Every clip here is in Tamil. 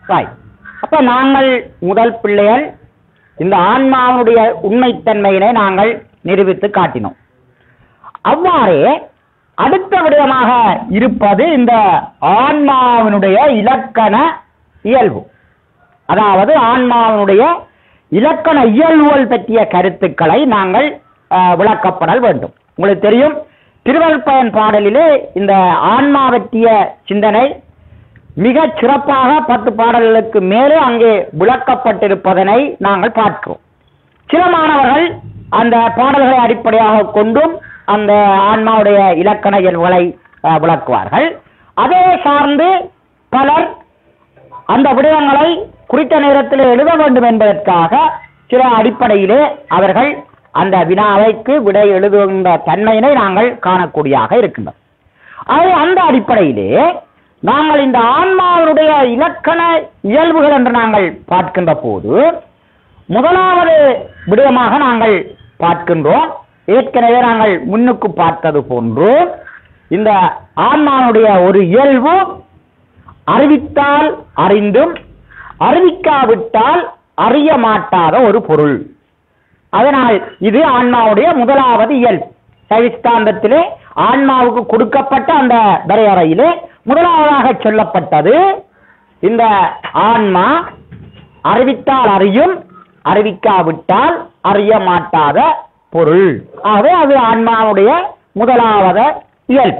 Right. அப்ப நாங்கள் முதல் பிள்ளைகள் இந்த ஆன்மாவுடைய உண்மைத்தன்மையினை நாங்கள் நிரூபித்து காட்டினோம் அவ்வாறே அடுத்த விடயமாக இருப்பது இந்த ஆன்மாவினுடைய இலக்கண இயல்பு அதாவது ஆன்மாவினுடைய இலக்கண இயல்புகள் பற்றிய கருத்துக்களை நாங்கள் அஹ், விளக்கப்படல் வேண்டும் உங்களுக்கு தெரியும் திருவள்ளுவன் பாடலிலே இந்த ஆன்மா பற்றிய சிந்தனை மிக சிறப்பாக பத்து பாடல்களுக்கு மேலே அங்கே விளக்கப்பட்டிருப்பதனை நாங்கள் பார்க்கிறோம் சில மாணவர்கள் அந்த பாடல்களை அடிப்படையாக கொண்டும் அந்த ஆன்மாவுடைய இலக்கண இயல்புகளை அஹ், விளக்குவார்கள் அதே சார்ந்து பலர் அந்த விடயங்களை குறித்த நேரத்தில் எழுத வேண்டும் என்பதற்காக சில அடிப்படையிலே அவர்கள் அந்த வினாவைக்கு விடை எழுதுகின்ற தன்மையினை நாங்கள் காணக்கூடியதாக இருக்கின்றோம் அது அந்த அடிப்படையிலே நாங்கள் இந்த ஆன்மாவுடைய இலக்கண இயல்புகள் என்று நாங்கள் பார்க்கின்ற போது முதலாவது விடயமாக நாங்கள் பார்க்கின்றோம் ஏற்கனவே நாங்கள் முன்னுக்கு பார்த்தது போன்று இந்த ஆன்மாவுடைய ஒரு இயல்பு அறிவித்தால் அறிந்தும் அறிவிக்காவிட்டால் அறிய மாட்டாத ஒரு பொருள் அதனால் இது ஆன்மாவுடைய முதலாவது இயல்பு சவிஸ்தாந்தத்திலே ஆன்மாவுக்கு கொடுக்கப்பட்ட அந்த வரையறையிலே முதலாவதாக சொல்லப்பட்டது இந்த ஆன்மா அறிவித்தால் அறியும் அறிவிக்காவிட்டால் அறிய மாட்டாத பொருள் ஆகவே அது ஆன்மாவுடைய முதலாவது இயல்பு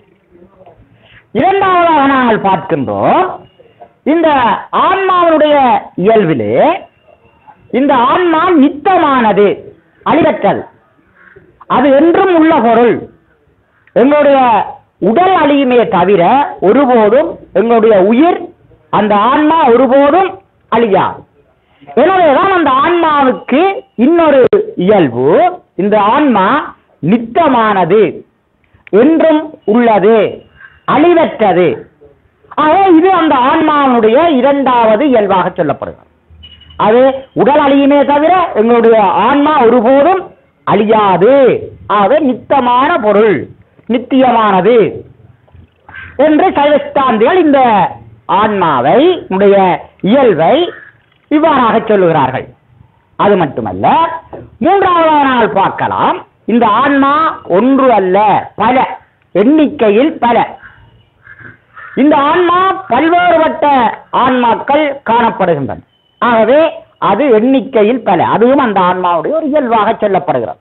இரண்டாவதாக நாங்கள் பார்க்கின்றோம் இந்த ஆன்மாவுடைய இயல்பிலே இந்த ஆன்மா நித்தமானது அழிவற்றது அது என்றும் உள்ள பொருள் எங்களுடைய உடல் அழியுமே தவிர ஒருபோதும் எங்களுடைய உயிர் அந்த ஆன்மா ஒருபோதும் அழியாது எனவேதான் அந்த ஆன்மாவுக்கு இன்னொரு இயல்பு இந்த ஆன்மா நித்தமானது என்றும் உள்ளது அழிவற்றது ஆக இது அந்த ஆன்மாவுடைய இரண்டாவது இயல்பாக சொல்லப்படுகிறது அது உடல் அழியுமே தவிர எங்களுடைய ஆன்மா ஒருபோதும் அழியாது ஆக நித்தமான பொருள் நித்தியமானது என்று சைவஸ்தாந்திகள் இந்த ஆன்மாவை உடைய இயல்பை இவ்வாறாக சொல்லுகிறார்கள் அது மட்டுமல்ல மூன்றாவதாக நாங்கள் பார்க்கலாம் இந்த ஆன்மா ஒன்று அல்ல பல எண்ணிக்கையில் பல இந்த ஆன்மா பல்வேறுபட்ட ஆன்மாக்கள் காணப்படுகின்றன ஆகவே அது எண்ணிக்கையில் பல அதுவும் அந்த ஆன்மாவுடைய ஒரு இயல்பாக சொல்லப்படுகிறது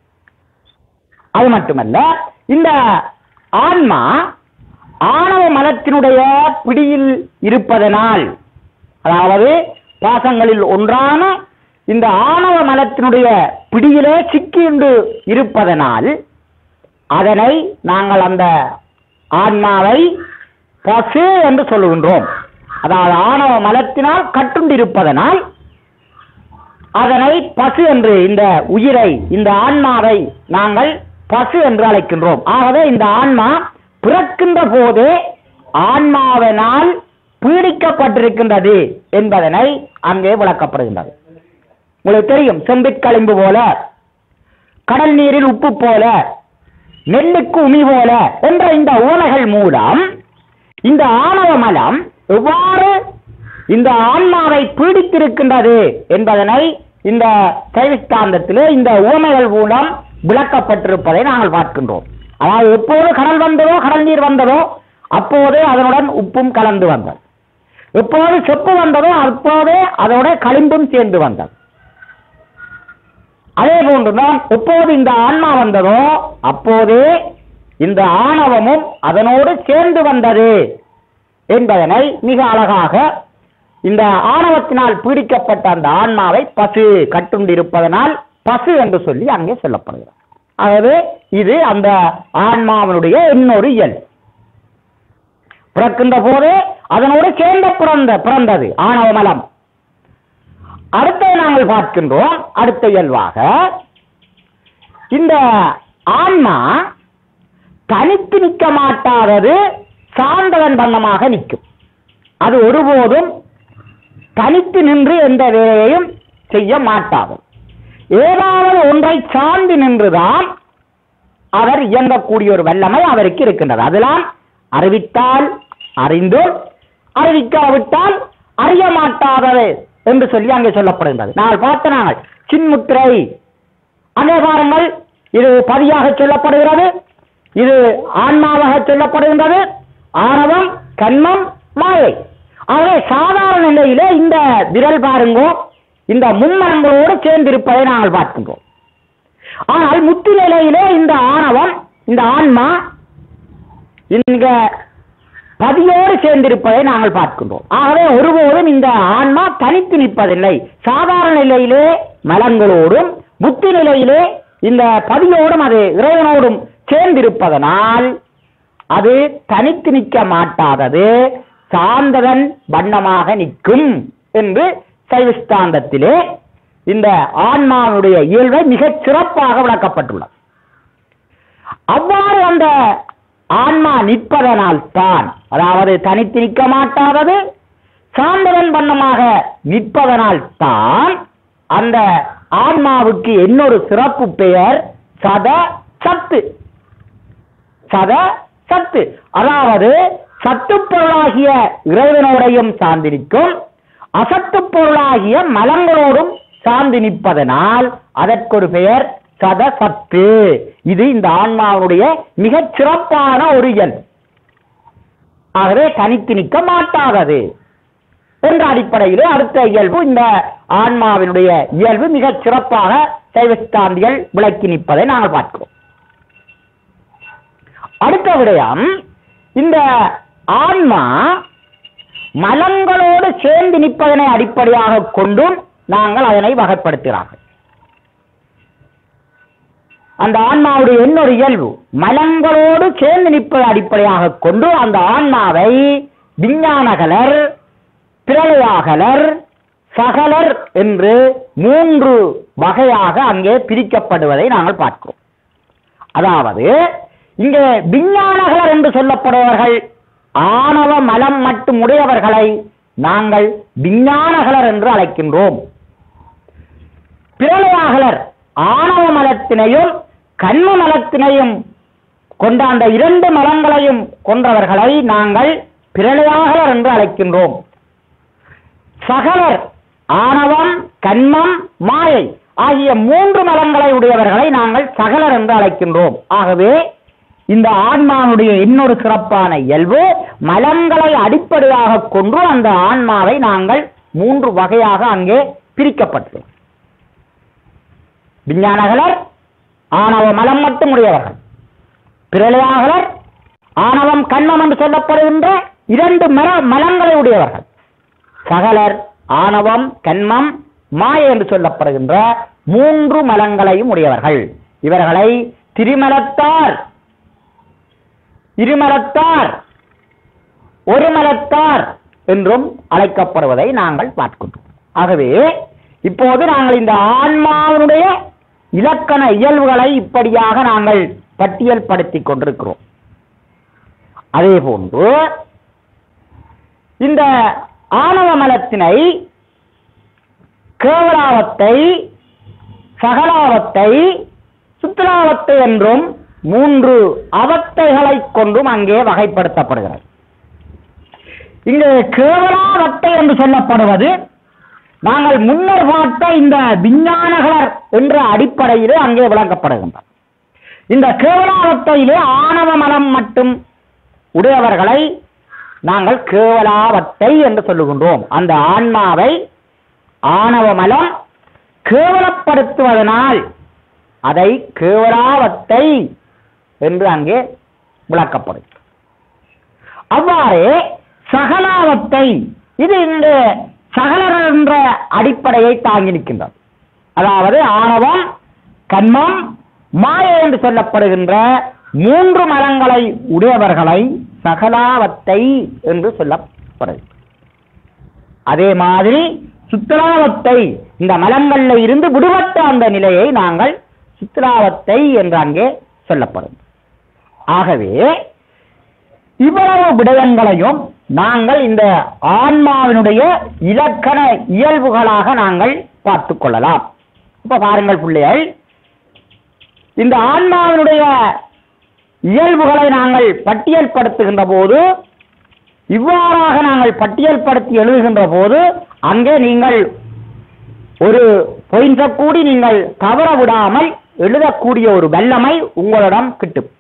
அது மட்டுமல்ல இந்த ஆன்மா ஆணவ மலத்தினுடைய பிடியில் இருப்பதனால் அதாவது பாசங்களில் ஒன்றான இந்த ஆணவ மலத்தினுடைய பிடியிலே சிக்கிண்டு இருப்பதனால் அதனை நாங்கள் அந்த ஆன்மாவை பசு என்று சொல்லுகின்றோம் அதாவது ஆணவ மலத்தினால் கட்டுண்டிருப்பதனால் அதனை பசு என்று இந்த உயிரை இந்த ஆன்மாவை நாங்கள் பசு என்று அழைக்கின்றோம் ஆகவே இந்த ஆன்மா பிறக்கின்ற போதே ஆன்மாவினால் பீடிக்கப்பட்டிருக்கின்றது என்பதனை அங்கே விளக்கப்படுகின்றது உங்களுக்கு தெரியும் செம்பிற்களிம்பு போல கடல் நீரில் உப்பு போல நெல்லுக்கு உமி போல என்ற இந்த உவமைகள் மூலம் இந்த ஆணவ மலம் எவ்வாறு இந்த ஆன்மாவை பீடித்திருக்கின்றது என்பதனை இந்த சைவிஸ்தாந்தத்திலே இந்த உவமைகள் மூலம் விளக்கப்பட்டிருப்பதை நாங்கள் பார்க்கின்றோம் அதாவது எப்போது கடல் வந்ததோ கடல் நீர் வந்ததோ அப்போதே அதனுடன் உப்பும் கலந்து வந்தது எப்போது செப்பு வந்ததோ அப்போதே அதோட களிம்பும் சேர்ந்து வந்தது அதே போன்றுதான் எப்போது இந்த ஆன்மா வந்ததோ அப்போதே இந்த ஆணவமும் அதனோடு சேர்ந்து வந்தது என்பதனை மிக அழகாக இந்த ஆணவத்தினால் பீடிக்கப்பட்ட அந்த ஆன்மாவை பசு கட்டுண்டிருப்பதனால் பசு என்று சொல்லி அங்கே சொல்லப்படுகிறது ஆகவே இது அந்த ஆன்மாவினுடைய இன்னொரு இயல் பிறக்கின்ற போதே அதனோடு சேர்ந்து பிறந்த பிறந்தது ஆணவ மலம் அடுத்த நாங்கள் பார்க்கின்றோம் அடுத்த இயல்பாக இந்த ஆன்மா தனித்து நிற்க மாட்டாதது சார்ந்தவன் வண்ணமாக நிற்கும் அது ஒருபோதும் தனித்து நின்று எந்த வேலையையும் செய்ய மாட்டாது ஏதாவது ஒன்றை சார்ந்து நின்றுதான் அவர் இயங்கக்கூடிய ஒரு வல்லமை அவருக்கு இருக்கின்றது அதெல்லாம் அறிவித்தால் அறிந்தும் அறிவிக்காவிட்டால் அறிய மாட்டாதது என்று சொல்லி அங்கே சொல்லப்படுகின்றது நாங்கள் பார்த்த நாங்கள் சின்முத்திரை அங்கே பாருங்கள் இது பதியாக சொல்லப்படுகிறது இது ஆன்மாவாக சொல்லப்படுகின்றது ஆணவம் கண்மம் மாயை ஆகவே சாதாரண நிலையிலே இந்த விரல் பாருங்கோ இந்த மும்மரங்களோடு சேர்ந்திருப்பதை நாங்கள் பார்க்கின்றோம் ஆனால் முத்து நிலையிலே இந்த ஆணவம் இந்த ஆன்மா இங்க பதியோடு சேர்ந்திருப்பதை நாங்கள் பார்க்கின்றோம் ஆகவே ஒருபோதும் இந்த ஆன்மா தனித்து நிற்பதில்லை சாதாரண நிலையிலே மலங்களோடும் புத்தி நிலையிலே இந்த பதியோடும் அது இறைவனோடும் சேர்ந்திருப்பதனால் அது தனித்து நிற்க மாட்டாதது சார்ந்ததன் வண்ணமாக நிற்கும் என்று சைவஸ்தாந்தத்திலே இந்த ஆன்மாவுடைய இயல்பை மிகச் சிறப்பாக விளக்கப்பட்டுள்ளது அவ்வாறு அந்த ஆன்மா நிற்பதனால் தான் அதாவது தனித்து நிற்க மாட்டாதது சார்ந்ததன் வண்ணமாக நிற்பதனால் தான் அந்த ஆன்மாவுக்கு இன்னொரு சிறப்பு பெயர் சத சத்து சத சத்து அதாவது சத்து பொருளாகிய இறைவனோடையும் சார்ந்து நிற்கும் அசத்து பொருளாகிய மலங்களோடும் சார்ந்து நிற்பதனால் அதற்கொரு பெயர் சதசத்து இது இந்த ஆன்மாவுடைய மிகச் சிறப்பான ஒரு இயல் ஆகவே தனித்து நிற்க மாட்டாதது என்ற அடிப்படையிலே அடுத்த இயல்பு இந்த ஆன்மாவினுடைய இயல்பு மிகச் சிறப்பாக சைவஸ்தாந்திகள் விளக்கி நிற்பதை நாங்கள் பார்க்கிறோம் அடுத்த விடயம் இந்த ஆன்மா மலங்களோடு சேர்ந்து நிற்பதனை அடிப்படையாக கொண்டும் நாங்கள் அதனை வகைப்படுத்துகிறார்கள் அந்த ஆன்மாவுடைய இன்னொரு இயல்பு மலங்களோடு சேர்ந்து நிற்பதை அடிப்படையாக கொண்டு அந்த ஆன்மாவை விஞ்ஞானகலர் பிரளயாகலர் சகலர் என்று மூன்று வகையாக அங்கே பிரிக்கப்படுவதை நாங்கள் பார்க்கிறோம் அதாவது இங்கே விஞ்ஞானகலர் என்று சொல்லப்படுபவர்கள் ஆணவ மலம் மட்டும் உடையவர்களை நாங்கள் விஞ்ஞானகலர் என்று அழைக்கின்றோம் பிரளயாகலர் ஆணவ மலத்தினையும் கண்ம மலத்தினையும் கொண்ட அந்த இரண்டு மலங்களையும் கொன்றவர்களை நாங்கள் பிரளயாகலர் என்று அழைக்கின்றோம் சகலர் ஆணவம் கண்மம் மாயை ஆகிய மூன்று மலங்களை உடையவர்களை நாங்கள் சகலர் என்று அழைக்கின்றோம் ஆகவே இந்த ஆன்மாவுடைய இன்னொரு சிறப்பான இயல்பு மலங்களை அடிப்படையாக கொண்டு அந்த ஆன்மாவை நாங்கள் மூன்று வகையாக அங்கே பிரிக்கப்பட்டுள்ளோம் விஞ்ஞானகலர் ஆணவ மலம் மட்டும் உடையவர்கள் பிரளயாகலர் ஆணவம் கண்மம் என்று சொல்லப்படுகின்ற இரண்டு மர மலங்களை உடையவர்கள் சகலர் ஆணவம் கண்மம் மாய என்று சொல்லப்படுகின்ற மூன்று மலங்களையும் உடையவர்கள் இவர்களை திரிமலத்தார் இருமலத்தார் ஒரு மலத்தார் என்றும் அழைக்கப்படுவதை நாங்கள் பார்க்கின்றோம் ஆகவே இப்போது நாங்கள் இந்த ஆன்மாவினுடைய இலக்கண இயல்புகளை இப்படியாக நாங்கள் பட்டியல் படுத்திக் கொண்டிருக்கிறோம் அதே போன்று இந்த ஆணவ மலத்தினை கேவலாவத்தை சகலாவத்தை சுத்தலாவத்தை என்றும் மூன்று அவத்தைகளை கொண்டும் அங்கே வகைப்படுத்தப்படுகிறது இங்கு கேவலாவத்தை என்று சொல்லப்படுவது நாங்கள் முன்னர் பார்த்த இந்த விஞ்ஞானகலர் என்ற அடிப்படையிலே அங்கே விளக்கப்படுகின்றன இந்த கேவலாவத்தையிலே ஆணவ மலம் மட்டும் உடையவர்களை நாங்கள் கேவலாவத்தை என்று சொல்லுகின்றோம் அந்த ஆன்மாவை ஆணவ மலம் கேவலப்படுத்துவதனால் அதை கேவலாவத்தை என்று அங்கே விளக்கப்படும் அவ்வாறே சகலாவத்தை இது இந்த சகலர் என்ற அடிப்படையை தாங்கி நிற்கின்றது அதாவது ஆணவம் கண்மம் மாயை என்று சொல்லப்படுகின்ற மூன்று மலங்களை உடையவர்களை சகலாவத்தை என்று சொல்லப்படுது அதே மாதிரி சுத்தலாவத்தை இந்த மலங்கள்ல இருந்து விடுபட்ட அந்த நிலையை நாங்கள் சுத்தலாவத்தை என்று அங்கே சொல்லப்படும் ஆகவே இவ்வளவு விடயங்களையும் நாங்கள் இந்த ஆன்மாவினுடைய இலக்கண இயல்புகளாக நாங்கள் பார்த்துக் கொள்ளலாம் இப்ப பாருங்கள் பிள்ளைகள் இந்த ஆன்மாவினுடைய இயல்புகளை நாங்கள் பட்டியல்படுத்துகின்ற போது இவ்வாறாக நாங்கள் பட்டியல்படுத்தி எழுதுகின்ற போது அங்கே நீங்கள் ஒரு பொயின்ஸை கூடி நீங்கள் தவற விடாமல் எழுதக்கூடிய ஒரு வல்லமை உங்களிடம் கிட்டும்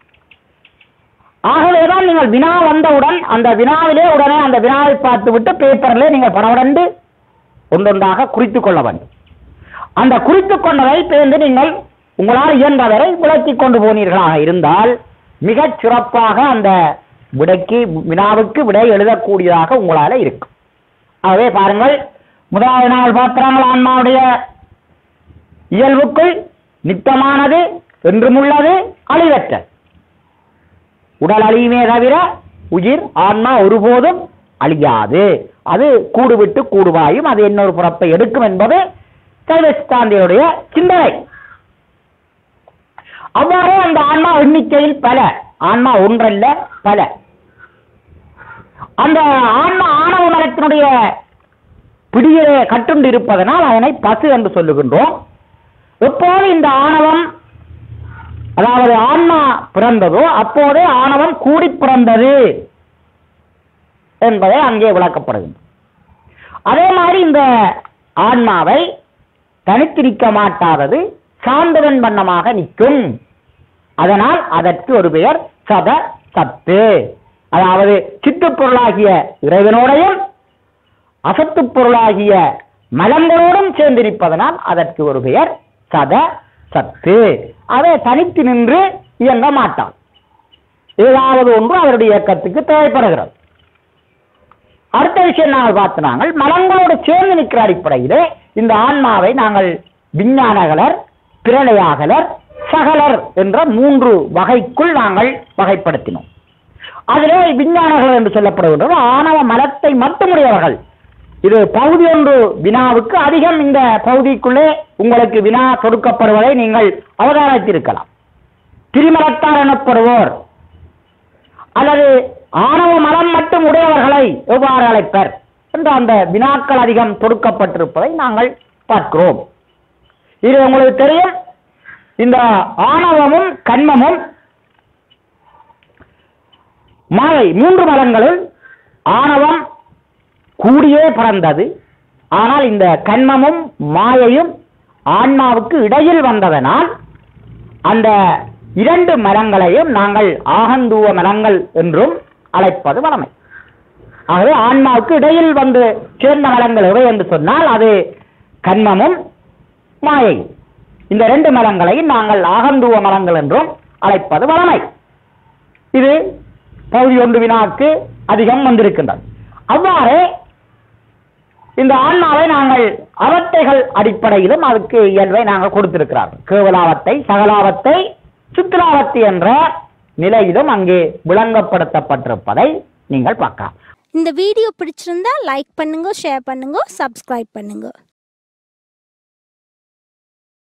ஆகவேதான் நீங்கள் வினா வந்தவுடன் அந்த வினாவிலே உடனே அந்த வினாவை பார்த்துவிட்டு பேப்பரிலே நீங்கள் படவடண்டு ஒன்றொன்றாக குறித்துக் கொள்ள வேண்டும் அந்த குறித்துக் கொண்டதை பேர்ந்து நீங்கள் உங்களால் இயன்றவரை விளக்கிக் கொண்டு போனீர்களாக இருந்தால் மிகச் சிறப்பாக அந்த விடைக்கு வினாவுக்கு விடை எழுதக்கூடியதாக உங்களால் இருக்கும் ஆகவே பாருங்கள் முதலாவது நாள் பாத்திரங்கள் ஆன்மாவுடைய இயல்புக்குள் நித்தமானது என்றுமுள்ளது அழிவற்ற உடல் அழியுமே தவிர உயிர் ஆன்மா ஒருபோதும் அழியாது அது கூடு விட்டு கூடுவாயும் அது இன்னொரு புறப்பை எடுக்கும் என்பது சைவஸ்தாந்தியுடைய சிந்தனை அவ்வாறே அந்த ஆன்மா எண்ணிக்கையில் பல ஆன்மா ஒன்றல்ல பல அந்த ஆன்மா ஆணவ மரத்தினுடைய பிடியிலே கட்டுண்டு இருப்பதனால் அதனை பசு என்று சொல்லுகின்றோம் எப்போது இந்த ஆணவம் அதாவது ஆன்மா பிறந்ததோ அப்போதே ஆணவம் கூடி பிறந்தது என்பதை அங்கே விளக்கப்படுகின்றது அதே மாதிரி இந்த ஆன்மாவை தனித்திருக்க மாட்டாதது சார்ந்தவன் வண்ணமாக நிற்கும் அதனால் அதற்கு ஒரு பெயர் சத சத்து அதாவது சித்துப் பொருளாகிய இறைவனோடையும் அசத்துப் பொருளாகிய மலங்களோடும் சேர்ந்திருப்பதனால் அதற்கு ஒரு பெயர் சத சத்து அதை தனித்து நின்று இயங்க மாட்டான் ஏதாவது ஒன்று அவருடைய இயக்கத்துக்கு தேவைப்படுகிறது அடுத்த விஷயம் நாங்கள் பார்த்து நாங்கள் மலங்களோடு சேர்ந்து நிற்கிற அடிப்படையிலே இந்த ஆன்மாவை நாங்கள் விஞ்ஞானகலர் பிரளயாகலர் சகலர் என்ற மூன்று வகைக்குள் நாங்கள் வகைப்படுத்தினோம் அதிலே விஞ்ஞானகலர் என்று சொல்லப்படுகின்றது ஆணவ மலத்தை மட்டுமுடையவர்கள் இது பகுதி ஒன்று வினாவுக்கு அதிகம் இந்த பகுதிக்குள்ளே உங்களுக்கு வினா தொடுக்கப்படுவதை நீங்கள் அவதானித்திருக்கலாம் திரிமலத்தார் எனப்படுவோர் அல்லது ஆணவ மலம் மட்டும் உடையவர்களை எவ்வாறு அழைப்பர் என்ற அந்த வினாக்கள் அதிகம் தொடுக்கப்பட்டிருப்பதை நாங்கள் பார்க்கிறோம் இது உங்களுக்கு தெரியும் இந்த ஆணவமும் கண்மமும் மாயை மூன்று மலங்களுள் ஆணவம் கூடியே பிறந்தது ஆனால் இந்த கண்மமும் மாயையும் ஆன்மாவுக்கு இடையில் வந்ததனால் அந்த இரண்டு மரங்களையும் நாங்கள் ஆகந்துவ மரங்கள் என்றும் அழைப்பது வளமை ஆகவே ஆன்மாவுக்கு இடையில் வந்து சேர்ந்த மரங்கள் எவை என்று சொன்னால் அது கண்மமும் மாயை இந்த ரெண்டு மரங்களையும் நாங்கள் ஆகந்துவ மரங்கள் என்றும் அழைப்பது வளமை இது பகுதி ஒன்று வினாக்கு அதிகம் வந்திருக்கின்றது அவ்வாறே இந்த ஆன்மாவை நாங்கள் அவத்தைகள் அடிப்படையிலும் அதுக்கு இயல்பை நாங்கள் கொடுத்திருக்கிறார்கள் கேவலாவத்தை சகலாவத்தை சுற்றுலாவத்தை என்ற நிலையிலும் அங்கே விளங்கப்படுத்தப்பட்டிருப்பதை நீங்கள் பார்க்கலாம் இந்த வீடியோ பிடிச்சிருந்தா லைக் பண்ணுங்க ஷேர் பண்ணுங்க சப்ஸ்கிரைப் பண்ணுங்க